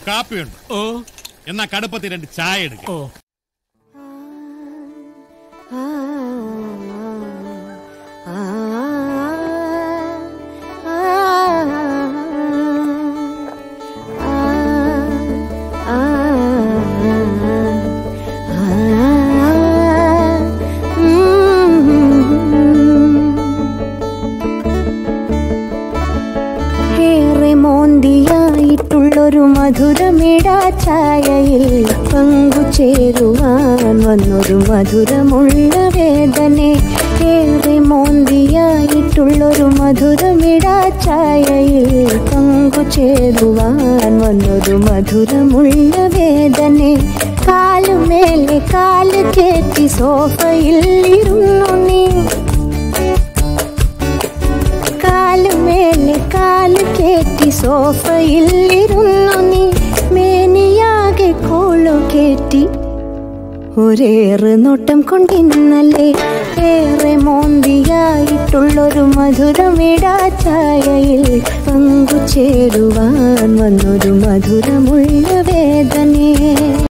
കാപ്പിയുണ്ട് ഓ എന്നാ കടുപ്പത്തിൽ രണ്ട് ചായ എടുക്ക ഓ ഏറെ മോന്തിയായിട്ടുള്ളൊരു മധുരമിടാ ചായയിൽ പങ്കുചേരുവാൻ വന്നൊരു മധുരമുള്ള വേദനെ ഏറെ മോന്തിയായിട്ടുള്ളൊരു മധുരമിടാ ചായയിൽ പങ്കുചേരുവാൻ വന്നൊരു മധുരമുള്ള വേദനെ കാലുമേലെ കാല് കേറ്റി സോഫയിൽ ഇരുന്നു നീ കാലുമേലെ കാല് കേറ്റി സോഫയിൽ ഇരുന്നു നീ മേനിയാകെ കോളു കേറ്റി ഒരേറെ നോട്ടം കൊണ്ടിന്നല്ലേ ഏറെ മോന്തിയായിട്ടുള്ളൊരു മധുരമിടാ ചായയിൽ പങ്കുചേരുവാൻ വന്നൊരു മധുരമുള്ള വേദനേ